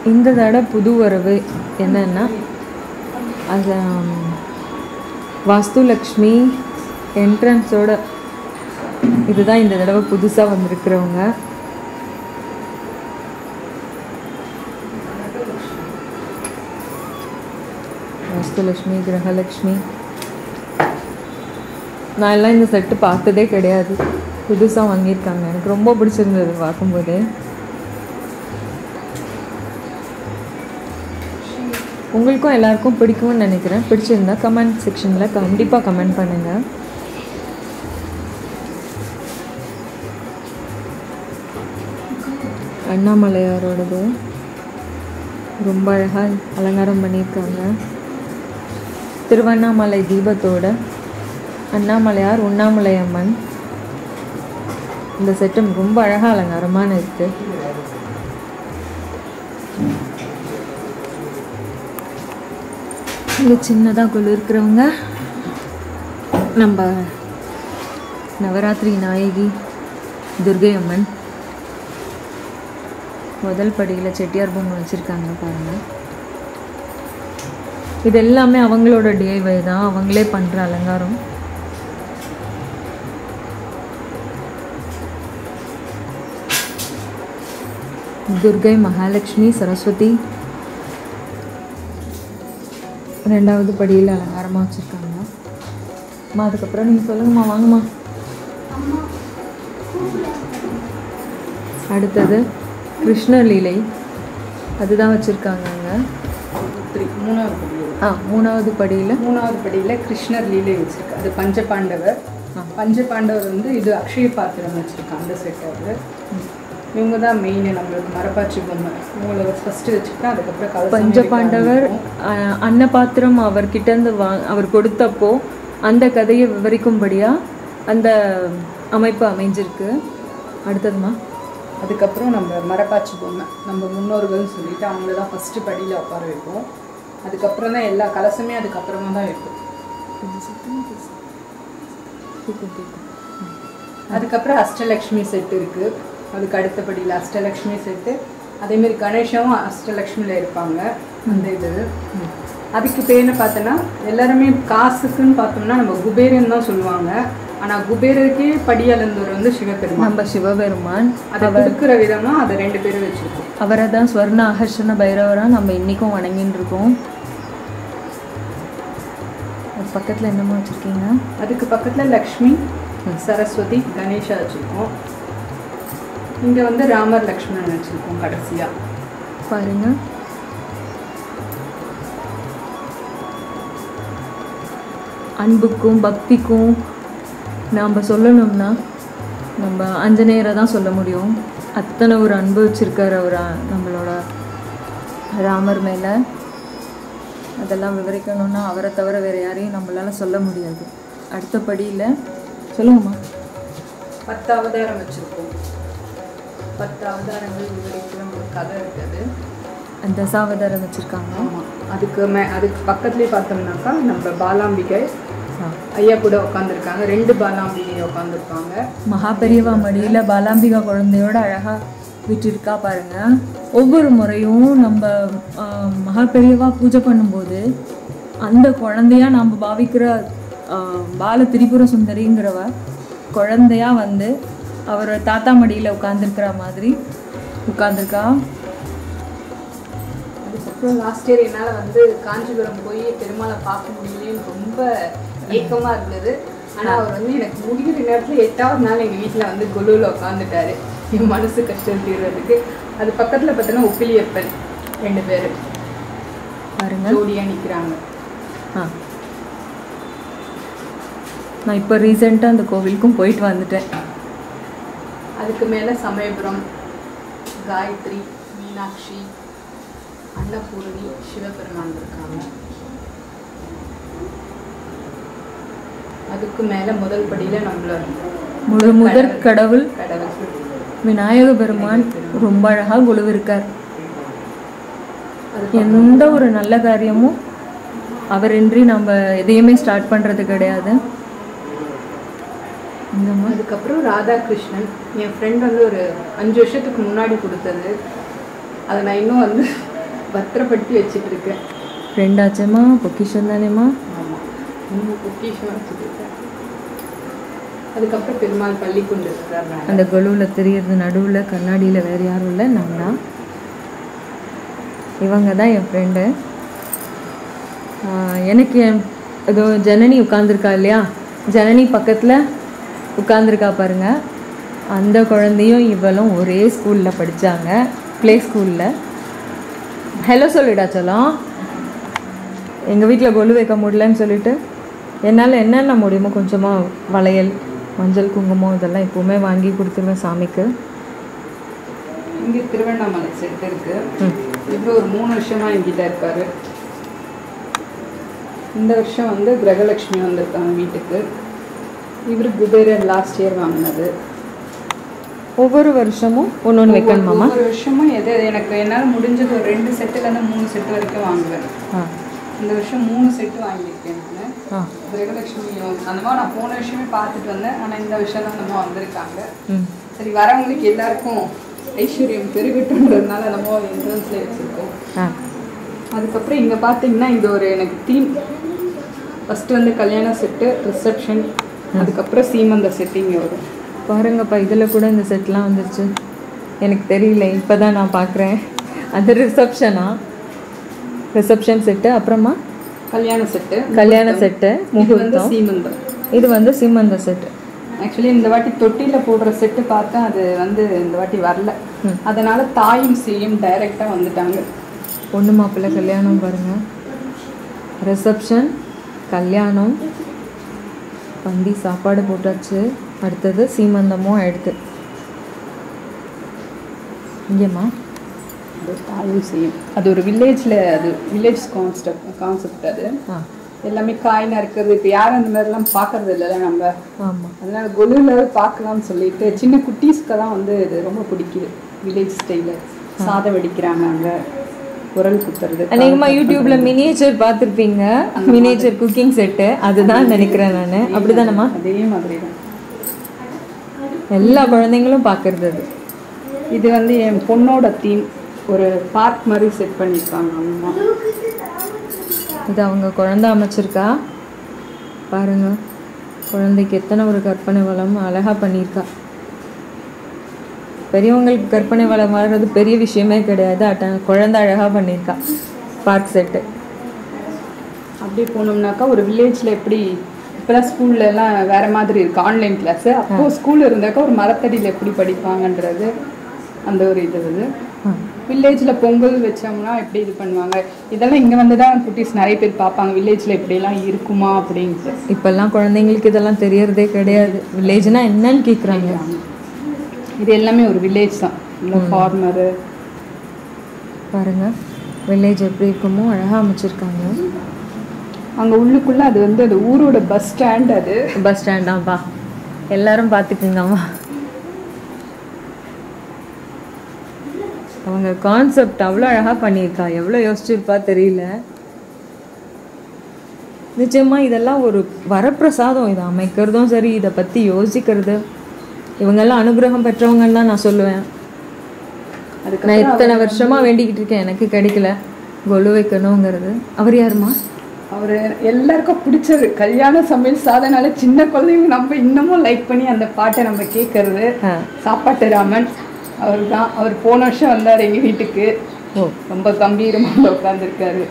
இந்த தடவை புது வரவு என்னன்னா அது ம், வாஸ்துலக்ஷ்மி என்ட்ரன்ஸோட இதுதான் இந்த தடவை புதுசாக வந்திருக்கிறவங்க வாஸ்துலக்ஷ்மி கிரகலக்ஷ்மி நான் எல்லாம் இந்த செட்டு பார்த்ததே கிடையாது புதுசாக வாங்கியிருக்காங்க எனக்கு ரொம்ப பிடிச்சிருந்தது பார்க்கும்போதே உங்களுக்கும் எல்லாருக்கும் பிடிக்கும்னு நினைக்கிறேன் பிடிச்சிருந்தா கமெண்ட் செக்ஷனில் கண்டிப்பாக கமெண்ட் பண்ணுங்கள் அண்ணாமலையாரோடது ரொம்ப அழகாக அலங்காரம் பண்ணியிருக்காங்க திருவண்ணாமலை தீபத்தோட அண்ணாமலையார் உண்ணாமலை அம்மன் இந்த செட்டும் ரொம்ப அழகாக அலங்காரமான இருக்கு இங்கே சின்னதாக குழு இருக்கிறவங்க நம்ம நவராத்திரி நாயகி துர்கை அம்மன் முதல் படியில் செட்டியார் பொம்மை வச்சுருக்காங்க பாருங்கள் இது எல்லாமே அவங்களோட டிஐவை தான் அவங்களே பண்ணுற அலங்காரம் துர்கை மகாலட்சுமி சரஸ்வதி ரெண்டாவது படியில் அலங்காரமாக வச்சுருக்காங்க அம்மா அதுக்கப்புறம் நீங்கள் சொல்லுங்கம்மா வாங்கம்மா அடுத்தது கிருஷ்ணர் லீலை அதுதான் வச்சுருக்காங்க அங்கே த்ரீ மூணாவது படி ஆ மூணாவது படியில் மூணாவது படியில் கிருஷ்ணர் லீலை வச்சிருக்கு அது பஞ்சபாண்டவர் பஞ்சபாண்டவர் வந்து இது அக்ஷய பாத்திரம் வச்சிருக்காங்க அந்த செட் அது இவங்க தான் மெயின் நம்மளுக்கு மரப்பாச்சி பொம்மை இவங்களை ஃபஸ்ட்டு வச்சுக்கிட்டா அதுக்கப்புறம் கலசம் பஞ்சபாண்டவர் அஹ், அன்னபாத்திரம் அவர்கிட்டேருந்து வா அவர் கொடுத்தப்போ அந்த கதையை விவரிக்கும்படியாக அந்த அமைப்பு அமைஞ்சிருக்கு அடுத்ததுமா அதுக்கப்புறம் நம்ம மரப்பாச்சி பொம்மை நம்ம முன்னோர்கள்னு சொல்லிட்டு அவங்கள தான் ஃபஸ்ட்டு படியில் உட்கார வைப்போம் அதுக்கப்புறம் தான் எல்லா கலசமே அதுக்கப்புறமா தான் வைப்போம் அதுக்கப்புறம் அஷ்டலக்ஷ்மி செட் இருக்கு அதுக்கு அடுத்தபடியில் அஷ்டலக்ஷ்மி செட்டு அதேமாரி கணேஷாவும் அஷ்டலக்ஷ்மியில் இருப்பாங்க அந்த இது அதுக்கு பேர்னு பார்த்தோன்னா எல்லாருமே காசுக்குன்னு பார்த்தோம்னா நம்ம குபேரன் தான் சொல்லுவாங்க ஆனால் குபேரருக்கே படியலந்தூர் வந்து சிவபெருமான் நம்ம சிவபெருமான் அதை கொடுக்குற விதமா அதை ரெண்டு பேரும் வச்சிருக்கோம் அவரை தான் ஸ்வர்ண அகர்ஷண பைரவராக நம்ம இன்றைக்கும் வணங்கின்னு இருக்கோம் அது பக்கத்தில் என்னம்மா வச்சுருக்கீங்க அதுக்கு பக்கத்துல லக்ஷ்மி சரஸ்வதி கணேஷா வச்சிருக்கோம் இங்க வந்து ராமர் லக்ஷ்மணன் வச்சிருக்கோம் கடைசியா பாருங்க அன்புக்கும் பக்திக்கும் நாம் சொல்லணும்னா நம்ம ஆஞ்சநேயரை தான் சொல்ல முடியும் அத்தனை ஒரு அன்பு வச்சிருக்காரு அவர் நம்மளோட ராமர் மேலே அதெல்லாம் விவரிக்கணும்னா அவரை தவிர வேறு யாரையும் நம்மளால சொல்ல முடியாது அடுத்த படியில் சொல்லுங்கம்மா பத்து அவதாரம் வச்சிருக்கோம் பத்து அவதாரங்கள் விவரிக்கிற ஒரு கதை இருக்குது அந்த தசாவதாரம் வச்சுருக்காங்க ஆமாம் அதுக்கு மே அதுக்கு பக்கத்துலேயே பார்த்தோம்னாக்கா நம்ம பாலாம்பிகை ஆ ஐயா கூட உட்காந்துருக்காங்க ரெண்டு பாலாம்பிகை உட்காந்துருப்பாங்க மகா பெரியவா மடியில் பாலாம்பிகா குழந்தையோட அழகாக விட்டிருக்கா பாருங்க ஒவ்வொரு முறையும் நம்ம ஆஹ், மகா பெரியவா பூஜை பண்ணும்போது அந்த குழந்தையா நாம் பாவிக்கிற ஆஹ், பால திரிபுர சுந்தரிங்கிறவ குழந்தையா வந்து அவர் தாத்தா மடியில் உட்காந்துருக்கிற மாதிரி உட்காந்துருக்கா அதுக்கப்புறம் லாஸ்ட் இயர் என்னால் வந்து காஞ்சிபுரம் போய் பெருமாளை பார்க்க முடியலன்னு ரொம்ப ஏக்கமாக இருந்தது ஆனால் அவர் வந்து எனக்கு முடிகிற நேரத்தில் எட்டாவது நாள் எங்கள் வீட்டில் வந்து கொலுவில் உட்காந்துட்டாரு என் மனசு கஷ்டம் தீர்றதுக்கு அது பக்கத்தில் பார்த்தோன்னா உப்பிலியப்பன் ரெண்டு பேர் பாருங்க ஜோடியாக நிற்கிறாங்க ஆ நான் இப்போ ரீசெண்டாக அந்த கோவிலுக்கும் போயிட்டு வந்துட்டேன் அதுக்கு மேலே சமயபுரம் காயத்ரி மீனாட்சி அன்னபூரணி சிவபெருமான் இருக்காங்க அதுக்கு மேலே முதல் படியில் நம்மளோட முழு முதற் கடவுள் கடவுள் விநாயக பெருமான் ரொம்ப அழகாக குழுவிருக்கார் எந்த ஒரு நல்ல காரியமும் அவரின்றி நம்ம எதையுமே ஸ்டார்ட் பண்ணுறது கிடையாது இந்த மாதிரி அதுக்கப்புறம் ராதாகிருஷ்ணன் என் ஃப்ரெண்ட் வந்து ஒரு அஞ்சு வருஷத்துக்கு முன்னாடி கொடுத்தது அதை நான் இன்னும் வந்து பத்திரப்படுத்தி வச்சுட்டு இருக்கேன் ரெண்டாச்சம்மா பொக்கிஷம் தானேம்மா ஆமாம் ரொம்ப பொக்கிஷமாக வச்சுட்டு இருக்கேன் அதுக்கப்புறம் பெருமாள் பள்ளி கொண்டு இருக்கிறார் அந்த கொலுவில் தெரியறது நடுவில் கண்ணாடியில் வேறு யாரும் இல்லை நான் தான் இவங்க தான் என் ஃப்ரெண்டு எனக்கு என் ஏதோ ஜனனி உட்காந்துருக்கா இல்லையா ஜனனி பக்கத்தில் உட்காந்துருக்கா பாருங்க அந்த குழந்தையும் இவளும் ஒரே ஸ்கூலில் படித்தாங்க ப்ளே ஸ்கூலில் ஹலோ சொல்லிடா செல்லம் எங்கள் வீட்டில் கொலு வைக்க முடியலன்னு சொல்லிட்டு என்னால் என்னென்ன முடியுமோ கொஞ்சமாக வளையல் மஞ்சள் குங்குமம் இதெல்லாம் எப்போவுமே வாங்கி கொடுத்துருவேன் சாமிக்கு இங்கே திருவண்ணாமலை செட் இருக்கு இவர் ஒரு மூணு வருஷமா என்கிட்ட இருக்காரு இந்த வருஷம் வந்து கிரகலட்சுமி வந்திருக்காங்க வீட்டுக்கு இவர் குபேரன் லாஸ்ட் இயர் வாங்கினது ஒவ்வொரு வருஷமும் ஒன்று ஒன்று வைக்கணுமாம்மா ஒவ்வொரு வருஷமும் எது எனக்கு என்னால் முடிஞ்சது ஒரு ரெண்டு செட்டுலேருந்து மூணு செட்டு வரைக்கும் வாங்குவேன் ஆ இந்த வருஷம் மூணு செட்டு வாங்கியிருக்கேன் நான் ஆ கிரகலட்சுமி அந்த மாதிரி நான் போன வருஷமே பார்த்துட்டு வந்தேன் ஆனால் இந்த வருஷம் தான் நம்ம வந்திருக்காங்க ம் சரி வரவங்களுக்கு எல்லாருக்கும் ஐஸ்வர்யம் பெருகட்டுன்றதுனால நம்ம என்ட்ரன்ஸில் வச்சுருக்கோம் ஆ அதுக்கப்புறம் இங்கே பார்த்தீங்கன்னா இது ஒரு எனக்கு தீம் ஃபஸ்ட்டு வந்து கல்யாண செட்டு ரிசப்ஷன் அதுக்கப்புறம் சீமந்த செட்டு இங்கே வரும் பாருங்கப்பா இதில் கூட இந்த செட்லாம் வந்துருச்சு எனக்கு தெரியல இப்போ தான் நான் பார்க்குறேன் அது ரிசப்ஷனா ரிசப்ஷன் செட்டு அப்புறமா கல்யாண செட்டு கல்யாண செட்டு இது வந்து முகூர்த்தம் சீமந்தம் இது வந்து சிம்மந்த செட்டு ஆக்சுவலி இந்த வாட்டி தொட்டியில் போடுற செட்டு பார்த்தா அது வந்து இந்த வாட்டி வரல அதனால தாயும் சேயும் டைரெக்டாக வந்துட்டாங்க பொண்ணு மாப்பிள்ளை கல்யாணம் பாருங்க ரிசப்ஷன் கல்யாணம் பந்தி சாப்பாடு போட்டாச்சு அடுத்தது சீமந்தமும் ஆயிடுது இங்கேம்மா அது தாயும் சேயும் அது ஒரு வில்லேஜில் அது வில்லேஜ் கான்செப்ட் கான்செப்ட் அது ஆ எல்லாமே காய் நறுக்கிறது இப்போ யாரும் அந்த மாதிரிலாம் பார்க்கறது இல்லைல்ல நம்ம ஆமாம் அதனால கொலுவில் பார்க்கலாம்னு சொல்லிட்டு சின்ன குட்டீஸ்க்கெல்லாம் வந்து இது ரொம்ப பிடிக்குது வில்லேஜ் ஸ்டைலில் சாதம் வெடிக்கிறாங்க அங்கே உரல் குத்துறது அநேகமாக யூடியூப்ல மினியேச்சர் பார்த்துருப்பீங்க மினியேச்சர் குக்கிங் செட்டு அதுதான் நினைக்கிறேன் நான் அப்படிதானம்மா அதே மாதிரி தான் எல்லா குழந்தைங்களும் பார்க்கறது அது இது வந்து என் பொண்ணோட தீம் ஒரு பார்க் மாதிரி செட் பண்ணியிருக்காங்க அம்மா இது அவங்க குழந்தை அமைச்சிருக்கா பாருங்க குழந்தைக்கு எத்தனை ஒரு கற்பனை வளம் அழகா பண்ணியிருக்கா பெரியவங்களுக்கு கற்பனை வளம் வர்றது பெரிய விஷயமே கிடையாது அட்ட குழந்தை அழகா பண்ணியிருக்கா பார்க் செட்டு அப்படியே போனோம்னாக்கா ஒரு வில்லேஜில் எப்படி இப்போலாம் ஸ்கூல்ல எல்லாம் வேற மாதிரி இருக்கு ஆன்லைன் கிளாஸ் அப்போ ஸ்கூல் இருந்தாக்கா ஒரு மரத்தடியில் எப்படி படிப்பாங்கன்றது அந்த ஒரு இது இது வில்லேஜில் பொங்கல் வச்சோம்னா எப்படி இது பண்ணுவாங்க இதெல்லாம் இங்கே வந்து தான் குட்டீஸ் நிறைய பேர் பார்ப்பாங்க வில்லேஜில் இப்படியெல்லாம் இருக்குமா அப்படின்ட்டு இப்பெல்லாம் குழந்தைங்களுக்கு இதெல்லாம் தெரியறதே கிடையாது வில்லேஜ்னா என்னன்னு கேட்குறாங்க இது எல்லாமே ஒரு வில்லேஜ் தான் இல்லை ஃபார்மரு பாருங்க வில்லேஜ் எப்படி இருக்குமோ அழகா அமைச்சிருக்காங்க அங்கே உள்ளுக்குள்ள அது வந்து அது ஊரோட பஸ் ஸ்டாண்ட் அது பஸ் ஸ்டாண்டாப்பா எல்லாரும் பார்த்துக்குங்கம்மா அவங்க கான்செப்ட் அவ்வளோ அழகாக பண்ணியிருக்கா எவ்வளோ யோசிச்சிருப்பா தெரியல நிச்சயமா இதெல்லாம் ஒரு வரப்பிரசாதம் இதை அமைக்கிறதும் சரி இதை பற்றி யோசிக்கிறது இவங்கெல்லாம் அனுகிரகம் பெற்றவங்கன்னு தான் நான் சொல்லுவேன் அதுக்கு நான் இத்தனை வருஷமா வேண்டிக்கிட்டு இருக்கேன் எனக்கு கிடைக்கல கொலு வைக்கணுங்கிறது அவர் யாருமா அவர் எல்லாருக்கும் பிடிச்சது கல்யாண சமையல் சாதனால சின்ன குழந்தைங்க நம்ம இன்னமும் லைக் பண்ணி அந்த பாட்டை நம்ம கேட்கறது ஆ சாப்பாட்டு ராமன் அவர் தான் அவர் போன வருஷம் வந்தார் எங்கள் வீட்டுக்கு ஓ ரொம்ப கம்பீரமாக உட்காந்துருக்காரு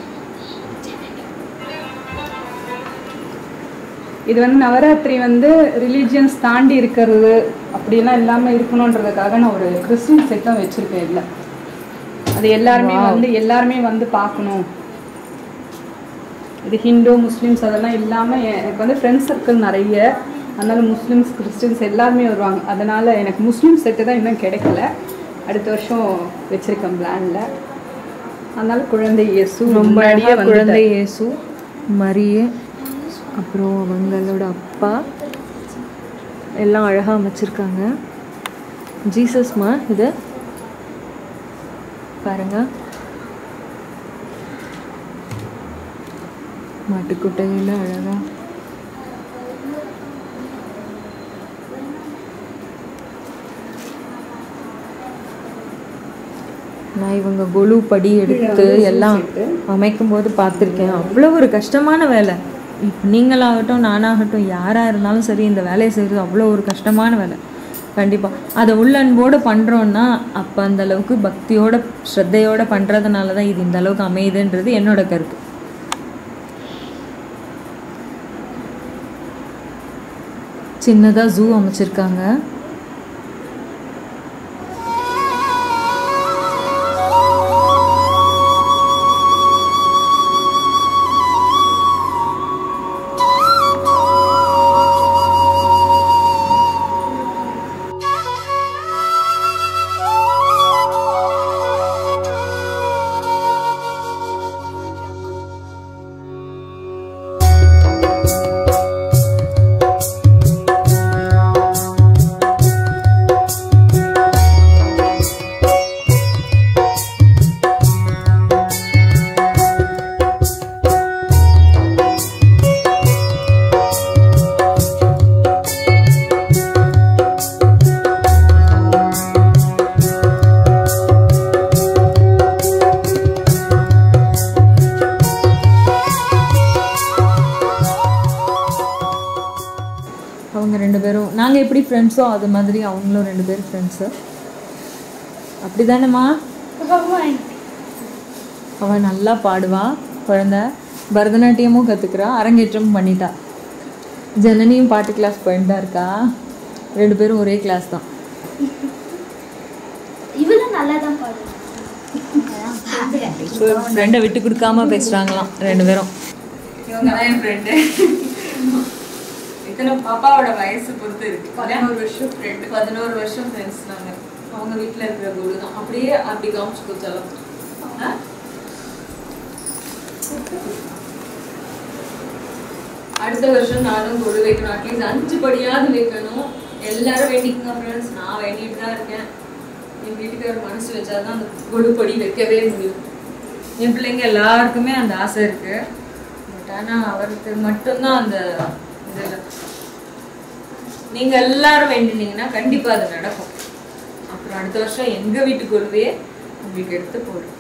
இது வந்து நவராத்திரி வந்து ரிலீஜியன்ஸ் தாண்டி இருக்கிறது அப்படியெல்லாம் இல்லாமல் இருக்கணுன்றதுக்காக நான் ஒரு கிறிஸ்டின் செட்டும் வச்சுருக்கேன் இல்லை அது எல்லாருமே வந்து எல்லாருமே வந்து பார்க்கணும் இது ஹிந்து முஸ்லீம்ஸ் அதெல்லாம் இல்லாமல் எனக்கு வந்து ஃப்ரெண்ட்ஸ் சர்க்கிள் நிறைய அதனால முஸ்லீம்ஸ் கிறிஸ்டின்ஸ் எல்லாருமே வருவாங்க அதனால எனக்கு முஸ்லீம் செட்டு தான் இன்னும் கிடைக்கல அடுத்த வருஷம் வச்சிருக்கேன் பிளான்ல அதனால குழந்தை இயேசு ரொம்ப முன்னாடியே அழகா வந்து குழந்தை இயேசு மரியே அப்புறம் அவங்களோட அப்பா எல்லாம் அழகாக அமைச்சிருக்காங்க ஜீசஸ்மா இது பாருங்க மாட்டுக்குட்டையில் அழகா நான் இவங்க கொலு படி எடுத்து எல்லாம் அமைக்கும் போது பார்த்துருக்கேன் அவ்வளோ ஒரு கஷ்டமான வேலை இப்போ நீங்களாகட்டும் நானாகட்டும் யாராக இருந்தாலும் சரி இந்த வேலையை செய்கிறது அவ்வளோ ஒரு கஷ்டமான வேலை கண்டிப்பாக அதை உள்ளன்போடு பண்ணுறோன்னா அப்போ அந்த அளவுக்கு பக்தியோட ஸ்ரத்தையோட பண்ணுறதுனால தான் இது இந்த அளவுக்கு அமையுதுன்றது என்னோட கருத்து சின்னதாக ஜூ அமைச்சிருக்காங்க அவங்க ரெண்டு பேரும் நாங்கள் எப்படி ஃப்ரெண்ட்ஸோ அது மாதிரி அவங்களும் ரெண்டு பேரும் ஃப்ரெண்ட்ஸு அப்படி தானேம்மா அவள் நல்லா பாடுவா குழந்த பரதநாட்டியமும் கற்றுக்குறா அரங்கேற்றமும் பண்ணிட்டா ஜனனியும் பாட்டு கிளாஸ் போயிட்டு தான் இருக்கா ரெண்டு பேரும் ஒரே கிளாஸ் தான் இவளும் நல்லா தான் பாடுவா ஃப்ரெண்டை விட்டு கொடுக்காம பேசுகிறாங்களாம் ரெண்டு பேரும் இவங்க தான் என் ஃப்ரெண்டு இத்தனை பாப்பாவோட வயசு பொறுத்து இருக்கு பதினோரு வருஷம் ஃப்ரெண்டு பதினோரு வருஷம் ஃப்ரெண்ட்ஸ் நாங்கள் அவங்க வீட்டில் இருக்கிற குரு தான் அப்படியே அப்படி காமிச்சு கொடுத்தாலும் அடுத்த வருஷம் நானும் குரு வைக்கணும் அட்லீஸ்ட் அஞ்சு படியாவது வைக்கணும் எல்லாரும் வேண்டிக்கங்க ஃப்ரெண்ட்ஸ் நான் வேண்டிட்டு தான் இருக்கேன் என் வீட்டுக்காரர் மனசு வச்சாதான் அந்த குரு படி வைக்கவே முடியும் என் பிள்ளைங்க எல்லாருக்குமே அந்த ஆசை இருக்கு பட் ஆனால் அவருக்கு மட்டும்தான் அந்த இது இல்லை நீங்க எல்லாரும் வேண்டினீங்கன்னா கண்டிப்பா அது நடக்கும் அப்புறம் அடுத்த வருஷம் எங்க வீட்டு குருவே உங்களுக்கு எடுத்து போடுறோம்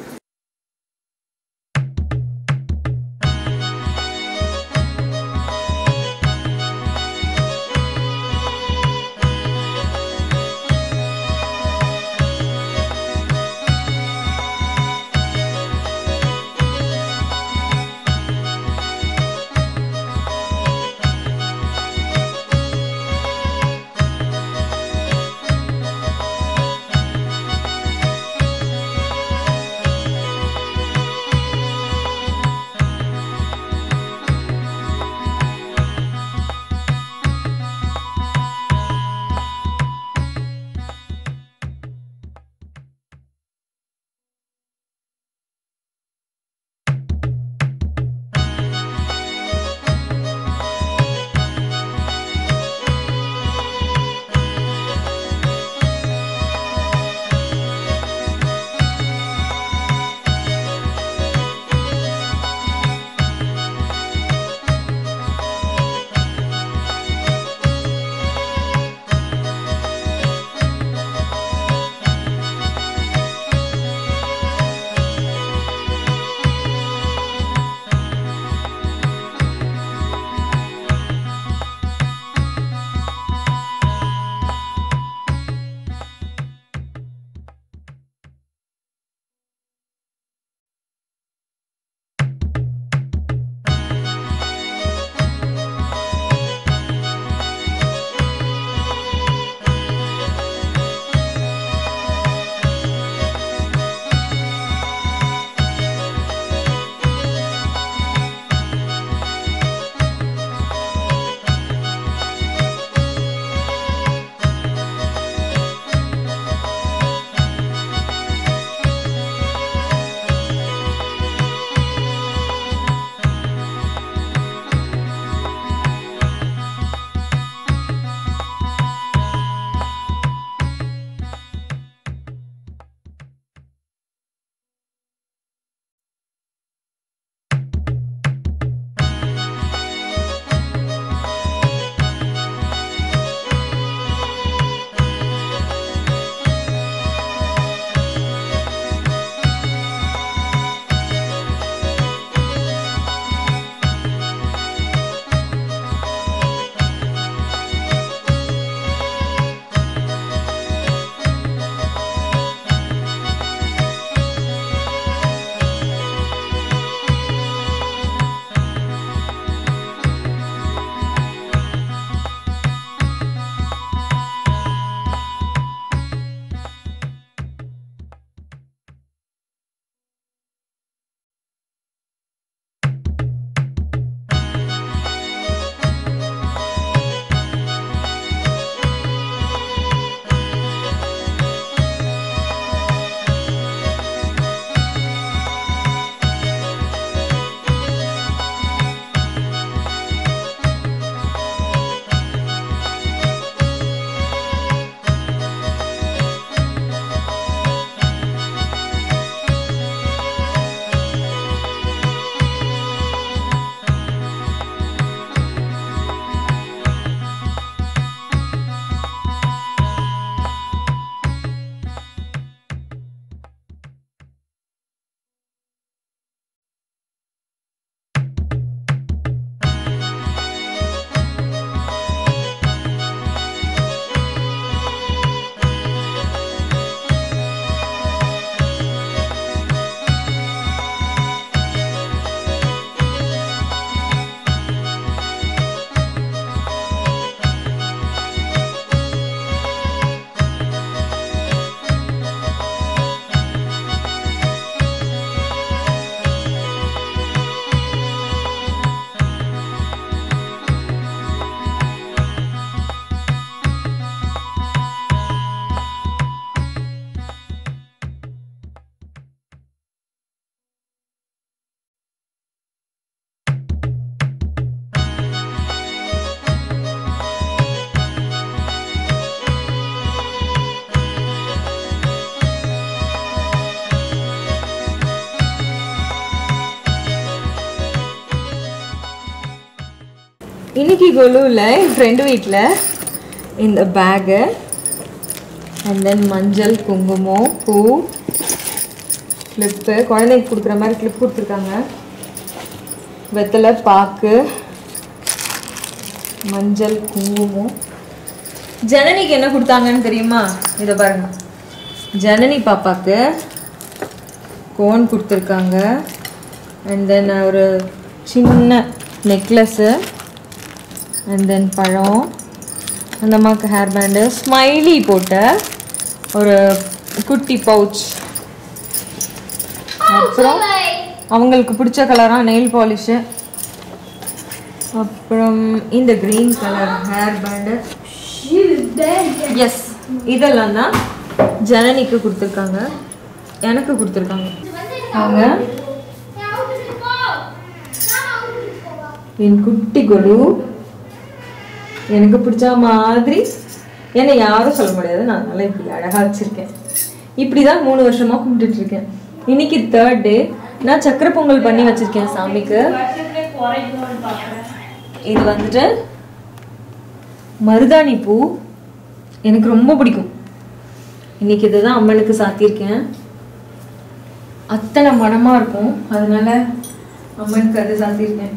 இன்னைக்கு கொலுவில் என் ஃப்ரெண்டு வீட்டில் இந்த பேகு அண்ட் தென் மஞ்சள் குங்குமம் பூ கிளிப்பு குழந்தைக்கு கொடுக்குற மாதிரி கிளிப் கொடுத்துருக்காங்க வெத்தலை பாக்கு மஞ்சள் குங்குமம் ஜனனிக்கு என்ன கொடுத்தாங்கன்னு தெரியுமா இதை பாருங்க ஜனனி பாப்பாக்கு கோன் கொடுத்துருக்காங்க அண்ட் தென் ஒரு சின்ன நெக்லஸ்ஸு அண்ட் தென் பழம் அந்த அம்மாவுக்கு ஹேர் பேண்டு ஸ்மைலி போட்ட ஒரு குட்டி பவுச் அப்புறம் அவங்களுக்கு பிடிச்ச கலராக நெயில் பாலிஷு அப்புறம் இந்த க்ரீன் கலர் ஹேர் பேண்டு எஸ் இதெல்லாம் தான் ஜனனிக்கு கொடுத்துருக்காங்க எனக்கு கொடுத்துருக்காங்க அவங்க என் குட்டி கொலு எனக்கு பிடிச்ச மாதிரி என்னை யாரும் சொல்ல முடியாது நான் நல்லா இப்படி அழகாக வச்சுருக்கேன் இப்படி தான் மூணு வருஷமாக கும்பிட்டுட்டு இருக்கேன் இன்னைக்கு தேர்ட் டே நான் சக்கரை பொங்கல் பண்ணி வச்சுருக்கேன் சாமிக்கு இது வந்துட்டு மருதாணி பூ எனக்கு ரொம்ப பிடிக்கும் இன்னைக்கு இதுதான் அம்மனுக்கு சாத்தியிருக்கேன் அத்தனை மனமாக இருக்கும் அதனால அம்மனுக்கு அது சாத்தியிருக்கேன்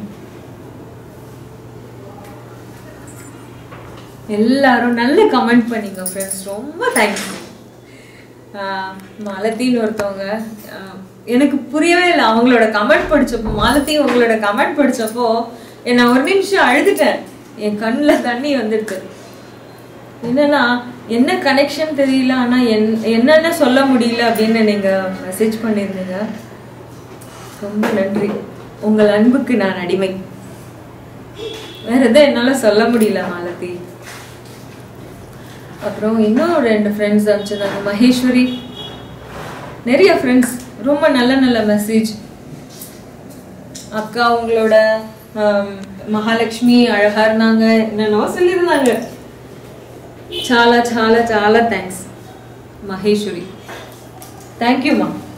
எல்லாரும் நல்ல கமெண்ட் பண்ணீங்க ஃப்ரெண்ட்ஸ் ரொம்ப தேங்க்ஸ் மாலத்தின்னு ஒருத்தவங்க ஆஹ் எனக்கு புரியவே இல்லை அவங்களோட கமெண்ட் படிச்சப்போ மாலத்தி உங்களோட கமெண்ட் படிச்சப்போ நான் ஒரு நிமிஷம் அழுதுட்டேன் என் கண்ணில் தண்ணி வந்துடுது என்னன்னா என்ன கனெக்ஷன் தெரியல ஆனால் என் என்னென்ன சொல்ல முடியல அப்படின்னு நீங்கள் மெசேஜ் பண்ணியிருந்தீங்க ரொம்ப நன்றி உங்கள் அன்புக்கு நான் அடிமை வேற எதுவும் என்னால் சொல்ல முடியல மாலதி அப்புறம் இன்னும் ரெண்டு ஃப்ரெண்ட்ஸ் அனுப்பிச்சிருந்தாங்க மகேஸ்வரி நிறைய ஃப்ரெண்ட்ஸ் ரொம்ப நல்ல நல்ல மெசேஜ் அக்கா உங்களோட ஆம், மகாலட்சுமி அழகா இருந்தாங்க என்னென்னவோ சொல்லியிருந்தாங்க చాలా చాలా చాలా థ్యాంక్స్ మహేశ్వరి థ్యాంక్ యూ మా